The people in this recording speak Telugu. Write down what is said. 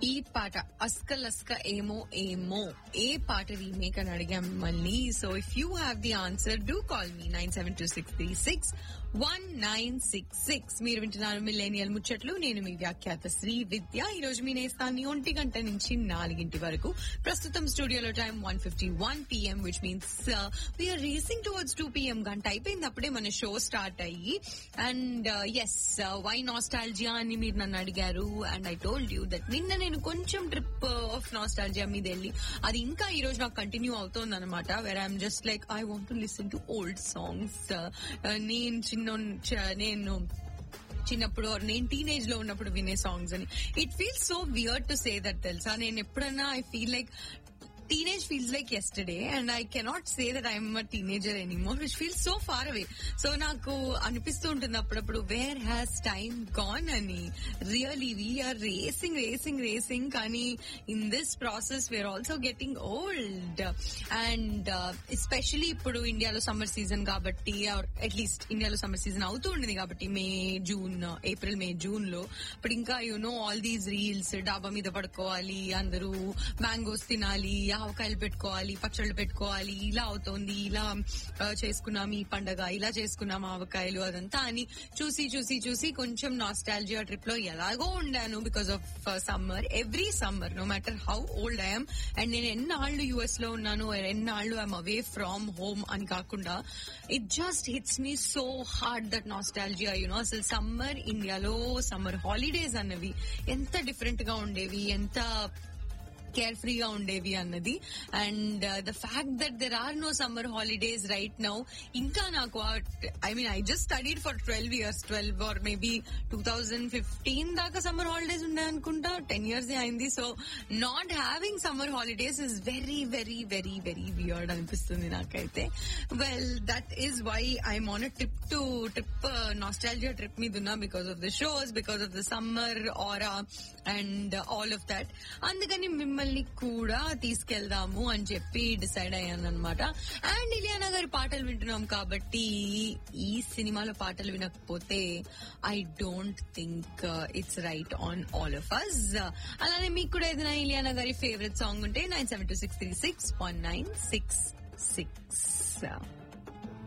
ఈ పాట అస్కల్ అస్క ఏమో ఏమో ఏ పాట రీమేక్ అని అడిగాం మిమ్మల్ని so if you have the answer do call me nine seven two six three six one nine six six మీరు వింటున్నారు మిలేనియల్ ముచ్చట్లు నేను మీ వ్యాఖ్యాత శ్రీ విద్య ఈ రోజు మీ నేస్తాన్ని ఒంటి గంట నుంచి నాలుగింటి వరకు ప్రస్తుతం స్టూడియోలో time one fifty one PM which means we're racing towards two PM గంట అయిపోయింది అప్పుడే మన షో స్టార్ట్ అయ్యి అండ్ ఎస్ వై నాస్టాలజియా అని మీరు నన్ను అడిగారు and I told you that నిన్న నేను కొంచెం ట్రిప్ ఆఫ్ నాస్టాలజియా మీద వెళ్ళి అది ఇంకా ఈ రోజు నాకు కంటిన్యూ అవుతోంది అనమాట where I'm just like I want to listen to old songs నేను చిన్న చ- నేను చిన్నప్పుడు or నేను టీనేజ్ లో ఉన్నప్పుడు వినే సాంగ్స్ అని it feels so weird to say that తెలుసా నేను ఎప్పుడన్నా I feel like teenage feels like yesterday and I cannot say that I'm a teenager anymore which feels so far away so నాకు అనిపిస్తూ ఉంటుంది అప్పుడప్పుడు వేర్ హ్యాస్ టైమ్ గాన్ అని really we're racing racing racing కానీ in this process we're also getting old and especially ఇప్పుడు ఇండియాలో సమ్మర్ సీజన్ కాబట్టి అట్లీస్ట్ ఇండియాలో సమ్మర్ సీజన్ అవుతూ ఉండేది కాబట్టి May June April May June లో ఇప్పుడు ఇంకా you know all these reels డాబా మీద పడుకోవాలి అందరూ మ్యాంగోస్ తినాలి ఆవకాయలు పెట్టుకోవాలి పచ్చళ్ళు పెట్టుకోవాలి ఇలా అవుతోంది ఇలా ఆ, చేసుకున్నాం ఈ పండగ ఇలా చేసుకున్నాం ఆవకాయలు అదంతా అని చూసి చూసి చూసి కొంచెం నాస్టాలజియా ట్రిప్ లో ఎలాగో ఉండాను because of summer every summer no matter how old I'm and నేను ఎన్నాళ్ళు యుఎస్ లో ఉన్నాను ఎన్నాళ్ళు ఐఎమ్ అవే ఫ్రమ్ హోమ్ అని కాకుండా it just hits me so hard that nostalgia you know అసలు సమ్మర్ ఇండియాలో సమ్మర్ హాలిడేస్ అన్నవి ఎంత డిఫరెంట్ గా ఉండేవి ఎంత కేర్ ఫ్రీగా ఉండేవి అన్నది and the fact that there are no summer holidays right now ఇంకా నాకు I mean I just studied for twelve years twelve or maybe two thousand fifteen దాకా సమ్మర్ హాలిడేస్ ఉన్నాయి అనుకుంటా టెన్ ఇయర్స్ అయింది so not having summer holidays is very very very very weird అనిపిస్తుంది నాకైతే well that is why I'm on trip to trip nostalgia trip మీద ఉన్నా because of the shows because of the summer aura and all of that అందుకని మిమ్మల్ని కూడా తీసుకెళ్దాము అని చెప్పి డిసైడ్ అయ్యాను అనమాట అండ్ ఇలియానా గారి పాటలు వింటున్నాం కాబట్టి ఈ సినిమాలో పాటలు వినకపోతే I don't think it's right on all of us అలానే మీకు కూడా ఏదైనా ఇలియానా గారి ఫేవరెట్ సాంగ్ ఉంటే nine seven two six three six one nine six six